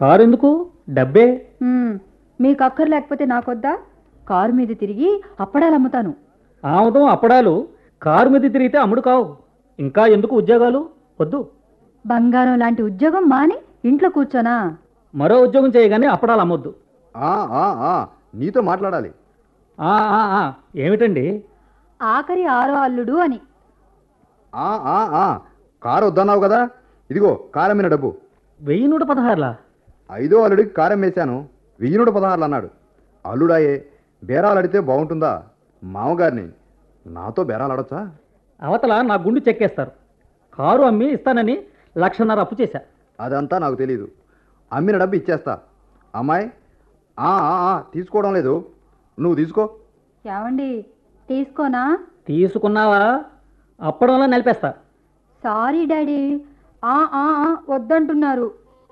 Car ఎందుకు డబ్బే మ్మ్. మీకు అక్కర్ లేకపోతే నాకొద్దా కారు మీద తిరిగి అప్పడాలు అమ్ముతాను ఆముదం అప్పడాలు కారు మీద తిరిగితే అమ్ముడు కావు ఇంకా ఎందుకు ఉద్యోగాలు వద్దు బంగారం లాంటి ఉద్యోగం మాని ఇంట్లో కూర్చోనా మరో ఉద్యోగం చేయగానే అప్పడాలు అమ్మొద్దు ఆ, ఆ, ఆ, నీతో మాట్లాడాలి ఆ, ఆ, ఆ, ఏమిటండి ఆఖరి ఆరో అల్లుడు అని ఆ, ఆ, ఆ, కారు వద్దన్నావు కదా ఇదిగో కారమైన డబ్బు వెయ్యి నూట పదహారులా ఐదో అల్లుడికి కారం వేశాను వెయ్యి నూట పదహారులు అన్నాడు అల్లుడాయే బేరాలు అడితే బాగుంటుందా మామగారిని నాతో బేరాలు ఆడొచ్చా అవతల నా గుండు చెక్కేస్తారు కారు అమ్మి ఇస్తానని లక్షన్నర అప్పు చేశా అదంతా నాకు తెలీదు అమ్మిన డబ్బు ఇచ్చేస్తా అమ్మాయి ఆ, ఆ, ఆ, తీసుకోవడం లేదు నువ్వు తీసుకో ఏమండి తీసుకోనా తీసుకున్నావా అప్పడంలో నలిపేస్తా సారీ డాడీ ఆ ఆ ఆ, వద్దంటున్నారు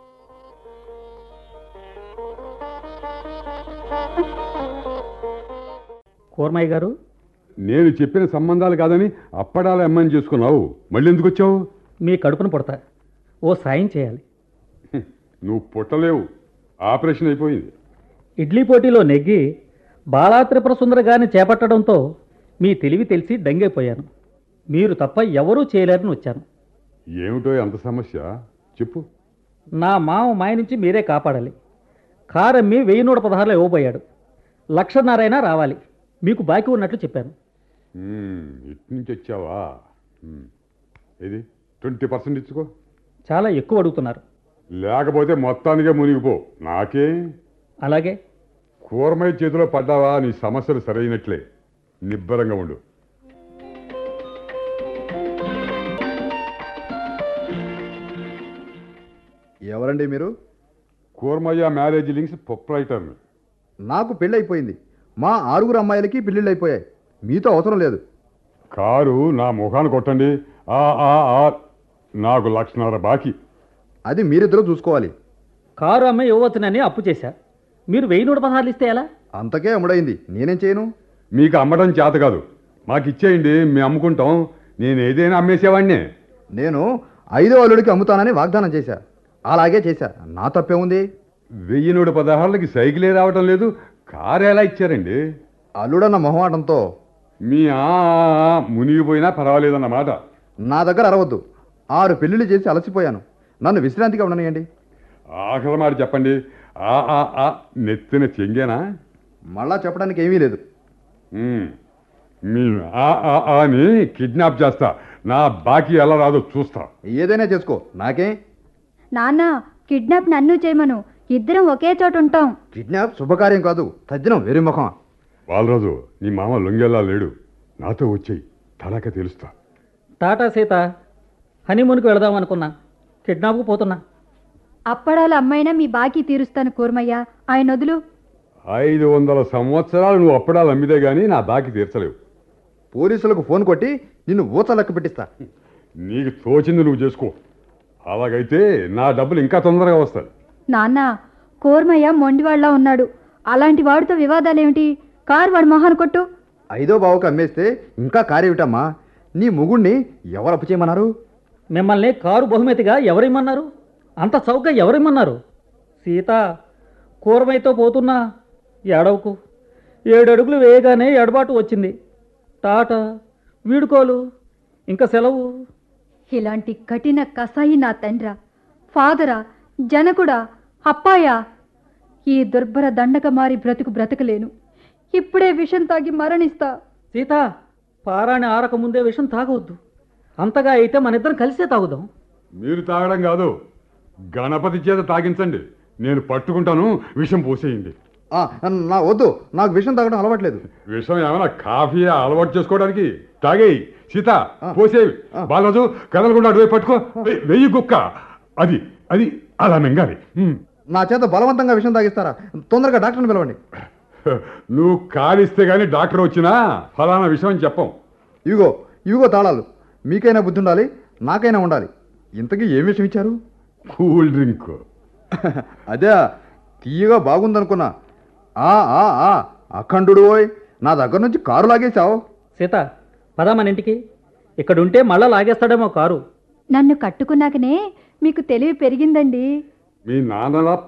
కూర్మయ్య గారు నేను చెప్పిన సంబంధాలు కాదని అప్పడాల అమ్మని చేసుకున్నావు మళ్ళీ ఎందుకు వచ్చావు మీ కడుపున పుడతా ఓ సాయం చేయాలి హ్మ్, నువ్వు పుట్టలేవు ఆపరేషన్ అయిపోయింది ఇడ్లీ పోటీలో నెగ్గి బాలా త్రిపుర సుందర గారిని చేపట్టడంతో మీ తెలివి తెలిసి దంగైపోయాను మీరు తప్ప ఎవరూ చేయలేరని వచ్చాను ఏమిటో ఎంత సమస్య చెప్పు నా మామ మాయ నుంచి మీరే కాపాడాలి కారమ్మి వెయ్యి నూట పదహారులో ఇవ్వబోయాడు లక్షన్నరైనా రావాలి మీకు బాకీ ఉన్నట్లు చెప్పాను హ్మ్, ఇటు నుంచి వచ్చావా హ్మ్. ఇది ట్వంటీ పర్సెంట్ ఇచ్చుకో చాలా ఎక్కువ అడుగుతున్నారు లేకపోతే మొత్తానికే మునిగిపో నాకే అలాగే కూరమై చేతిలో పడ్డావా నీ సమస్యలు సరైనట్లే నిబ్బరంగా ఉండు ఎవరండి మీరు కూర్మయ్య మ్యారేజ్ లింక్స్ ప్రొప్రైటర్ని నాకు పెళ్ళైపోయింది మా ఆరుగురు అమ్మాయిలకి పెళ్ళిళ్ళు అయిపోయాయి మీతో అవసరం లేదు కారు నా ముఖాన్ని కొట్టండి ఆ ఆ ఆ నాకు లక్షన్నర బాకీ అది మీరిద్దరూ చూసుకోవాలి కారు అమ్మ ఇవ్వవచ్చునని అప్పు చేశా మీరు వెయ్యి నూట పదహారులు ఇస్తే ఎలా అంతకే అమ్ముడైంది నేనేం చేయను మీకు అమ్మడం చేత కాదు మాకు ఇచ్చేయండి మేము అమ్ముకుంటాం నేను ఏదైనా అమ్మేసేవాడినే నేను ఐదో అల్లుడికి అమ్ముతానని వాగ్దానం చేశా అలాగే చేశా నా తప్పే ఉంది వెయ్యి నూట పదహారులకి సైకిలే రావటం లేదు కారు ఎలా ఇచ్చారండి అల్లుడన్న మొహమాటంతో మీ ఆ ఆ, ఆ మునిగిపోయినా పర్వాలేదన్నమాట నా దగ్గర అరవద్దు ఆరు పెళ్లిళ్ళు చేసి అలసిపోయాను నన్ను విశ్రాంతిగా ఉండనియండి ఆఖరి మాట చెప్పండి ఆ ఆ ఆ నెత్తిన చెంగేనా మళ్ళా చెప్పడానికి ఏమీ లేదు ఉమ్. మీ ఆ ఆ ఆ అని కిడ్నాప్ చేస్తా నా బాకీ ఎలా రాదో చూస్తా ఏదైనా చేసుకో నాకే నాన్న కిడ్నాప్ నన్ను చేయమను ఇద్దరం ఒకే చోట ఉంటాం కిడ్నాప్ శుభకార్యం కాదు తజ్జనం వెరి ముఖం బాలరాజు నీ మామ లొంగేలా లేడు నాతో వచ్చేయి తలక తెలుస్తా టాటా సీత హనీమూన్కి వెళదాం అనుకున్నా కిడ్నాప్కు పోతున్నా అప్పడాల అమ్మైనా మీ బాకీ తీరుస్తాను కూర్మయ్య ఆయన వదులు ఐదు వందల సంవత్సరాలు నువ్వు అప్పడాలు అమ్మితే గానీ నా బాకీ తీర్చలేవు పోలీసులకు ఫోన్ కొట్టి నిన్ను ఊచ లెక్క పెట్టిస్తా నీకు తోచింది నువ్వు చేసుకో అలాగైతే నా డబ్బులు ఇంకా తొందరగా వస్తాయి నాన్న కూర్మయ్య మొండివాళ్ళ ఉన్నాడు అలాంటి వాడితో వివాదాలేమిటి కారు వాడి మొహాన్ని కొట్టు ఐదో బావుకు అమ్మేస్తే ఇంకా కార్యవిటమ్మా నీ ముగుణ్ణి ఎవరు అప్పు చేయమన్నారు మిమ్మల్ని కారు బహుమతిగా ఎవరిమ్మన్నారు అంత చౌక ఎవరిమ్మన్నారు సీత కూరమైతో పోతున్నా ఏడవకు ఏడు అడుగులు వేయగానే ఎడబాటు వచ్చింది టాట వీడుకోలు ఇంకా సెలవు ఇలాంటి కఠిన కసాయి నా తండ్రా ఫాదరా జనకుడా అప్పాయా ఈ దుర్భర దండకమారి బ్రతుకు బ్రతకలేను ఇప్పుడే విషం తాగి మరణిస్తా సీత పారాణి ఆరక ముందే విషం తాగవద్దు అంతగా అయితే మన ఇద్దరం కలిసే తాగుదాం మీరు తాగడం కాదు గణపతి చేత తాగించండి నేను పట్టుకుంటాను విషం పోసేయండి ఆ, నా వద్దు నాకు విషయం తాగడం అలవాట్లేదు విషం ఏమైనా కాఫీ అలవాటు చేసుకోవడానికి తాగేయి సీత పోసేవి బాలరాజు కదలకుండా అటువైపు పట్టుకో వెయ్- వెయ్యి కుక్క అది అది అలా మింగాలి ఉమ్. నా చేత బలవంతంగా విషయం తాగిస్తారా తొందరగా డాక్టర్ని పిలవండి నువ్వు కాలిస్తే గానీ డాక్టర్ వచ్చినా ఫలానా విషయం అని చెప్పం ఇవిగో ఇవిగో తాళాలు మీకైనా బుద్ధి ఉండాలి నాకైనా ఉండాలి ఇంతకీ ఏం విషయం ఇచ్చారు కూల్ డ్రింక్ అదే తీయగా బాగుందనుకున్నా ఆ ఆ ఆ అఖండు ఓయ్ నా దగ్గర నుంచి కారు లాగేశావు సీత పదా మన ఇంటికి ఇక్కడ ఉంటే మళ్ళా లాగేస్తాడేమో కారు నన్ను కట్టుకున్నాకనే మీకు తెలివి పెరిగిందండి మీ నాన్నలా